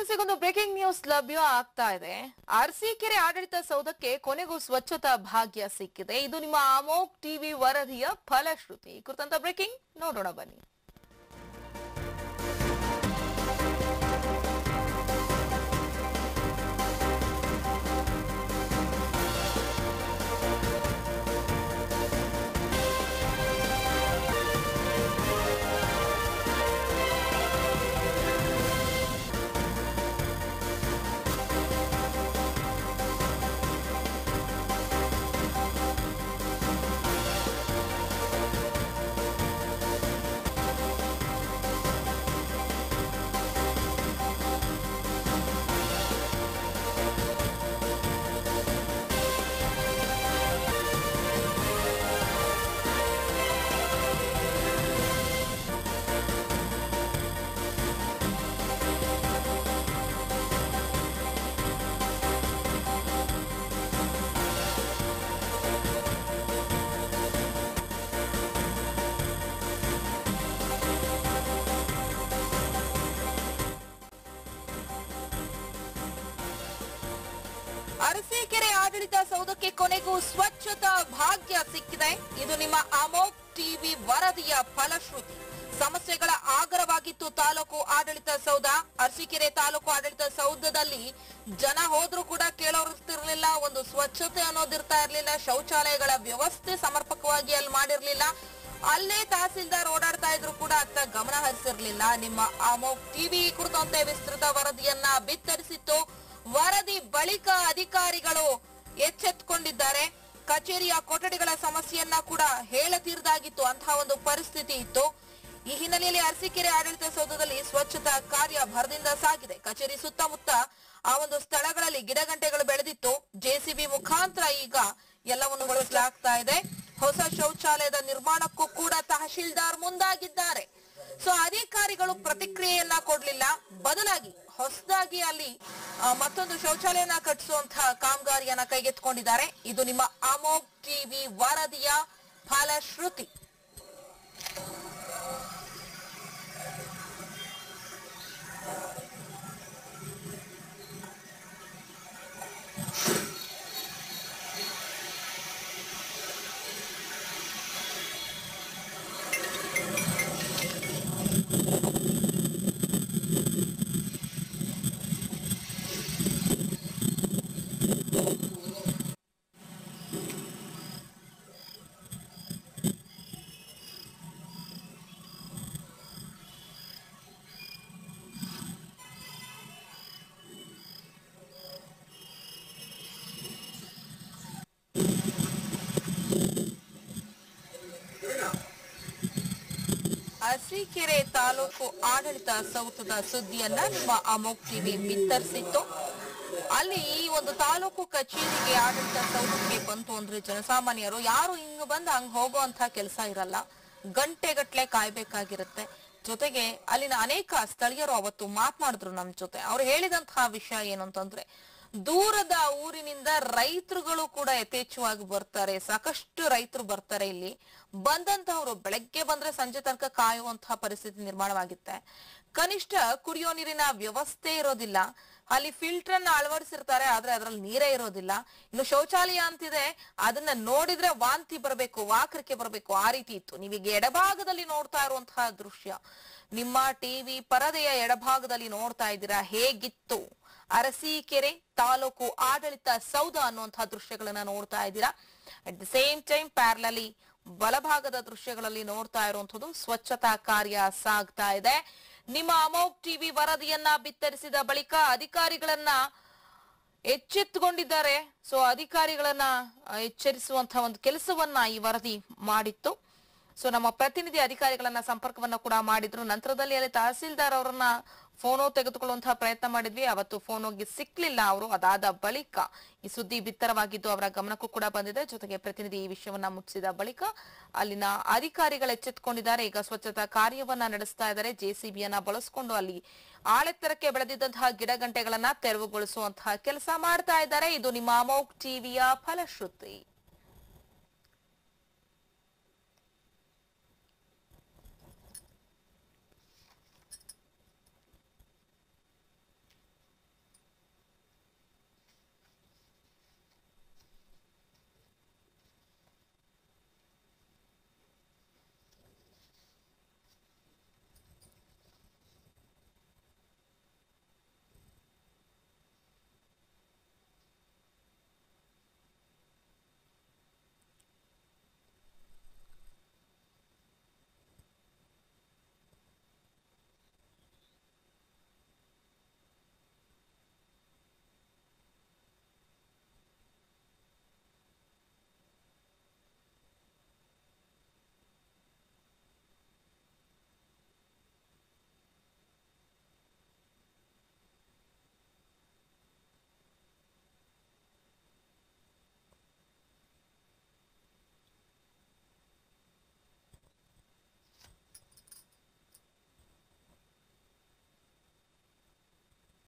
S ಒಂದು breaking news ಲಭ್ಯ ಆಗ್ತಾ ಇದೆ ಅರಸೀಕೆರೆ ಆಡಳಿತ ಸೌಧಕ್ಕೆ ಕೊನೆಗೂ ಸ್ವಚ್ಛತಾ ಭಾಗ್ಯ ಸಿಕ್ಕಿದೆ ಇದು ನಿಮ್ಮ ಅಮೋಕ್ ಟಿವಿ ವರದಿಯ ಫಲಶ್ರುತಿ ಈ ಕುರಿತಂತ ಬ್ರೇಕಿಂಗ್ ನೋಡೋಣ ಬನ್ನಿ ಅರಸೀಕೆರೆ ಆಡಳಿತ ಸೌಧಕ್ಕೆ ಕೊನೆಗೂ ಸ್ವಚ್ಛತಾ ಭಾಗ್ಯ ಸಿಕ್ಕಿದೆ ಇದು ನಿಮ್ಮ ಅಮೋಕ್ ಟಿವಿ ವರದಿಯ ಫಲಶ್ರುತಿ ಸಮಸ್ಯೆಗಳ ಆಗರವಾಗಿತ್ತು ತಾಲೂಕು ಆಡಳಿತ ಸೌಧ ಅರಸೀಕೆರೆ ತಾಲೂಕು ಆಡಳಿತ ಸೌಧದಲ್ಲಿ ಜನ ಹೋದ್ರೂ ಕೂಡ ಕೇಳೋರ್ತಿರ್ಲಿಲ್ಲ ಒಂದು ಸ್ವಚ್ಛತೆ ಅನ್ನೋದಿರ್ತಾ ಇರ್ಲಿಲ್ಲ ಶೌಚಾಲಯಗಳ ವ್ಯವಸ್ಥೆ ಸಮರ್ಪಕವಾಗಿ ಅಲ್ಲಿ ಮಾಡಿರ್ಲಿಲ್ಲ ಅಲ್ಲೇ ತಹಸೀಲ್ದಾರ್ ಓಡಾಡ್ತಾ ಇದ್ರು ಕೂಡ ಅತ್ತ ಗಮನ ಹರಿಸಿರ್ಲಿಲ್ಲ ನಿಮ್ಮ ಅಮೋಕ್ ಟಿವಿ ಕುರಿತಂತೆ ವಿಸ್ತೃತ ವರದಿಯನ್ನ ಬಿತ್ತರಿಸಿತ್ತು ವರದಿ ಬಳಿಕ ಅಧಿಕಾರಿಗಳು ಎಚ್ಚೆತ್ತುಕೊಂಡಿದ್ದಾರೆ ಕಚೇರಿಯ ಕೊಠಡಿಗಳ ಸಮಸ್ಯೆಯನ್ನ ಕೂಡ ಹೇಳತೀರ್ದಾಗಿತ್ತು ಅಂತಹ ಒಂದು ಪರಿಸ್ಥಿತಿ ಇತ್ತು ಈ ಹಿನ್ನೆಲೆಯಲ್ಲಿ ಅರಸೀಕೆರೆ ಆಡಳಿತ ಸೌಧದಲ್ಲಿ ಸ್ವಚ್ಛತಾ ಕಾರ್ಯ ಭರದಿಂದ ಸಾಗಿದೆ ಕಚೇರಿ ಸುತ್ತಮುತ್ತ ಆ ಒಂದು ಸ್ಥಳಗಳಲ್ಲಿ ಗಿಡಗಂಟೆಗಳು ಬೆಳೆದಿತ್ತು ಜೆಸಿಬಿ ಮುಖಾಂತರ ಈಗ ಎಲ್ಲವನ್ನು ಬಳಸಲಾಗ್ತಾ ಇದೆ ಹೊಸ ಶೌಚಾಲಯದ ನಿರ್ಮಾಣಕ್ಕೂ ಕೂಡ ತಹಶೀಲ್ದಾರ್ ಮುಂದಾಗಿದ್ದಾರೆ ಸೊ ಅಧಿಕಾರಿಗಳು ಪ್ರತಿಕ್ರಿಯೆಯನ್ನ ಕೊಡ್ಲಿಲ್ಲ ಬದಲಾಗಿ ಹೊಸದಾಗಿ ಅಲ್ಲಿ ಆ, ಮತ್ತೊಂದು ಶೌಚಾಲಯನ ಕಟ್ಟಿಸುವಂತಹ ಕಾಮಗಾರಿಯನ್ನ ಕೈಗೆತ್ತಿಕೊಂಡಿದ್ದಾರೆ ಇದು ನಿಮ್ಮ ಅಮೋಕ್ ಟಿವಿ ವರದಿಯ ಫಲಶ್ರುತಿ ಅರಸೀಕೆರೆ ತಾಲೂಕು ಆಡಳಿತ ಸೌಧದ ಸುದ್ದಿಯನ್ನ ನಿಮ್ಮ ಅಮೋಕ್ ಟಿವಿ ಬಿತ್ತರಿಸಿತ್ತು ಅಲ್ಲಿ ಈ ಒಂದು ತಾಲೂಕು ಕಚೇರಿಗೆ ಆಡಳಿತ ಸೌಧಕ್ಕೆ ಬಂತು ಅಂದ್ರೆ ಜನಸಾಮಾನ್ಯರು ಯಾರು ಹಿಂಗ್ ಬಂದ್ ಹಂಗ್ ಹೋಗುವಂತ ಕೆಲಸ ಇರಲ್ಲ ಗಂಟೆಗಟ್ಲೆ ಕಾಯ್ಬೇಕಾಗಿರುತ್ತೆ ಜೊತೆಗೆ ಅಲ್ಲಿನ ಅನೇಕ ಸ್ಥಳೀಯರು ಅವತ್ತು ಮಾತನಾಡಿದ್ರು ನಮ್ ಜೊತೆ ಅವ್ರು ಹೇಳಿದಂತಹ ವಿಷಯ ಏನು ಅಂತಂದ್ರೆ ದೂರದ ಊರಿನಿಂದ ರೈತರುಗಳು ಕೂಡ ಯಥೇಚ್ಛವಾಗಿ ಬರ್ತಾರೆ ಸಾಕಷ್ಟು ರೈತರು ಬರ್ತಾರೆ ಇಲ್ಲಿ ಬಂದಂತಹವರು ಬೆಳಗ್ಗೆ ಬಂದ್ರೆ ಸಂಜೆ ತನಕ ಕಾಯುವಂತಹ ಪರಿಸ್ಥಿತಿ ನಿರ್ಮಾಣವಾಗಿತ್ತೆ ಕನಿಷ್ಠ ಕುಡಿಯೋ ನೀರಿನ ವ್ಯವಸ್ಥೆ ಇರೋದಿಲ್ಲ ಅಲ್ಲಿ ಫಿಲ್ಟರ್ ಅನ್ನ ಅಳವಡಿಸಿರ್ತಾರೆ ಆದ್ರೆ ಅದ್ರಲ್ಲಿ ನೀರೇ ಇರೋದಿಲ್ಲ ಇನ್ನು ಶೌಚಾಲಯ ಅಂತಿದೆ ಅದನ್ನ ನೋಡಿದ್ರೆ ವಾಂತಿ ಬರಬೇಕು ವಾಕರಿಕೆ ಬರಬೇಕು ಆ ರೀತಿ ಇತ್ತು ನೀವೀಗ ಎಡಭಾಗದಲ್ಲಿ ನೋಡ್ತಾ ಇರುವಂತಹ ದೃಶ್ಯ ನಿಮ್ಮ ಟಿವಿ ಪರದೆಯ ಎಡಭಾಗದಲ್ಲಿ ನೋಡ್ತಾ ಇದ್ದೀರಾ ಹೇಗಿತ್ತು ಅರಸೀಕೆರೆ ತಾಲೂಕು ಆಡಳಿತ ಸೌಧ ಅನ್ನುವಂತಹ ದೃಶ್ಯಗಳನ್ನ ನೋಡ್ತಾ ಇದ್ದೀರಾ at the same time parallelly ಬಲಭಾಗದ ದೃಶ್ಯಗಳಲ್ಲಿ ನೋಡ್ತಾ ಇರುವಂತದ್ದು ಸ್ವಚ್ಛತಾ ಕಾರ್ಯ ಸಾಗ್ತಾ ಇದೆ ನಿಮ್ಮ ಅಮೋಕ್ ಟಿವಿ ವರದಿಯನ್ನ ಬಿತ್ತರಿಸಿದ ಬಳಿಕ ಅಧಿಕಾರಿಗಳನ್ನ ಎಚ್ಚೆತ್ತುಕೊಂಡಿದ್ದಾರೆ ಸೊ ಅಧಿಕಾರಿಗಳನ್ನ ಆ, ಎಚ್ಚರಿಸುವಂತಹ ಒಂದು ಕೆಲಸವನ್ನ ಈ ವರದಿ ಮಾಡಿತ್ತು ಸೊ ನಮ್ಮ ಪ್ರತಿನಿಧಿ ಅಧಿಕಾರಿಗಳನ್ನ ಸಂಪರ್ಕವನ್ನ ಕೂಡ ಮಾಡಿದ್ರು ನಂತರದಲ್ಲಿ ಅಲ್ಲಿ ತಹಸೀಲ್ದಾರ್ ಅವರನ್ನ ಫೋನೋ ತೆಗೆದುಕೊಳ್ಳುವಂತಹ ಪ್ರಯತ್ನ ಮಾಡಿದ್ವಿ ಅವತ್ತು ಫೋನ್ ಹೋಗಿ ಸಿಕ್ಲಿಲ್ಲ ಅವರು ಅದಾದ ಬಳಿಕ ಈ ಸುದ್ದಿ ಬಿತ್ತರವಾಗಿದ್ದು ಅವರ ಗಮನಕ್ಕೂ ಕೂಡ ಬಂದಿದೆ ಜೊತೆಗೆ ಪ್ರತಿನಿಧಿ ಈ ವಿಷಯವನ್ನ ಮುಚ್ಚಿದ ಬಳಿಕ ಅಲ್ಲಿನ ಅಧಿಕಾರಿಗಳು ಎಚ್ಚೆತ್ತುಕೊಂಡಿದ್ದಾರೆ ಈಗ ಸ್ವಚ್ಛತಾ ಕಾರ್ಯವನ್ನ ನಡೆಸ್ತಾ ಇದ್ದಾರೆ ಜೆಸಿಬಿಯನ್ನ ಬಳಸಿಕೊಂಡು ಅಲ್ಲಿ ಆಳೆತ್ತರಕ್ಕೆ ಬೆಳೆದಿದ್ದಂತಹ ಗಿಡಗಂಟೆಗಳನ್ನ ತೆರವುಗೊಳಿಸುವಂತಹ ಕೆಲಸ ಮಾಡ್ತಾ ಇದ್ದಾರೆ ಇದು ನಿಮ್ಮ ಅಮೋಕ್ ಟಿವಿಯ ಫಲಶ್ರುತಿ